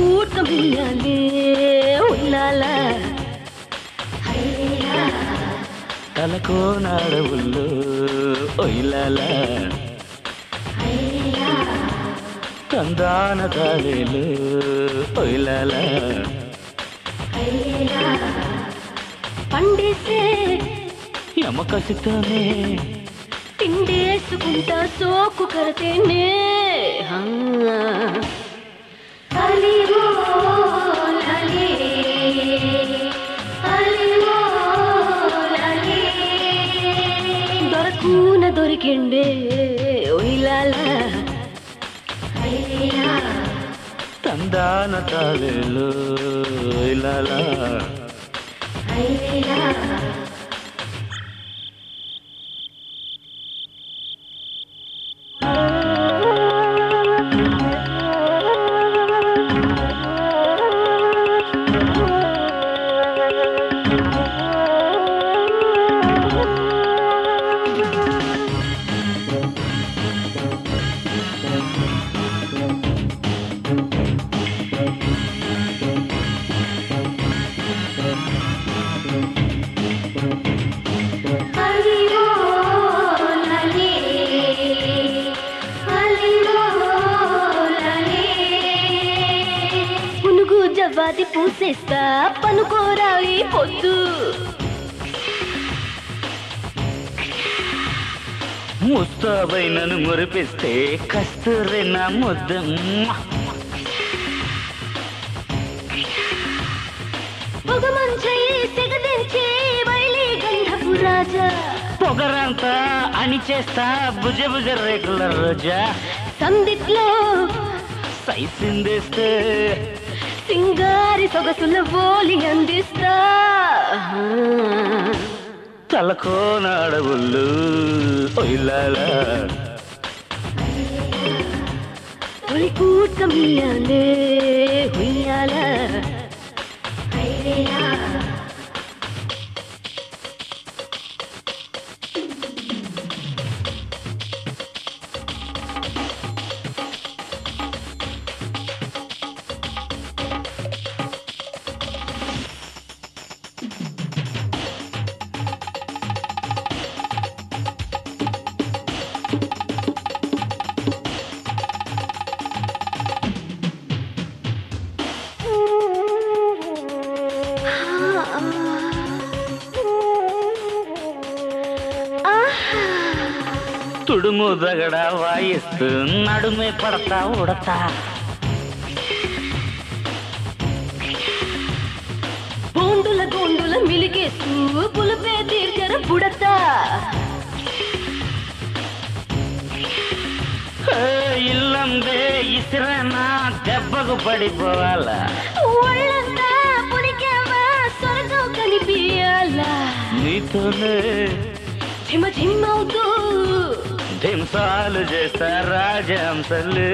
కూట మిల్లాలే ఉల్లాల తలకో నాడవుల్లో ఒయిలాల తందాన తావేలు ఒయిలాల పండేసే యమకసితోనే పిండేసుకుంటా సోకు కరతేనే అలివో లాలే, అలివో లాలే. దొరకూన దొరికిండే ఒయిలాల తందాన తావేలు ఒయిలాల అలివో లాలే, అలివో లాలే. పునుగు జవ్వాది పూసేస్తా పనుకోరాయి పొద్దు ముస్తాబై నన్ను మురిపిస్తే కస్తూరి నా ముద్ద పొగ మంచయి సెగదించే బయలే గంధపు రాజా పొగరంతా అణిచేస్తా భుజ భుజ రేకుల రోజా సందిట్లో సైసిందేస్తే సింగారి సొగసుల బోలి అందిస్తా తలకో నాడవుళ్ళు ఒయిలాల తొలి కూటమియాలే హుయ్యాల తుడుము దగడ వాయిస్తూ నడుమే పడతా ఉడతా బోండుల గోండుల మిలిగేస్తూ పులుపే తీర్చర పుడతా ఏ, ఇల్లందే ఇసిరనా దెబ్బకు పడిపోవాలా ఒళ్ళంతా పులికేవా స్వర్గం కనిపించాలా నీతోనే జిమ జిమ్మవుతూ ధింసాలు చేస్తా రాజంసలు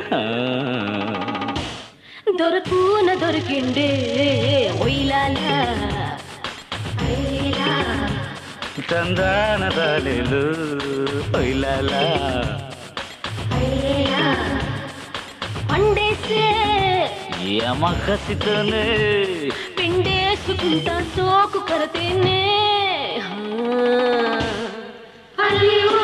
దొరకూన దొరికిండే ఒయిలాల తందాన దాలిలు ఒయిలాల పండేసే యమకసితోనే పిండేసుకుంటా సోకు కరతేనే అల్లి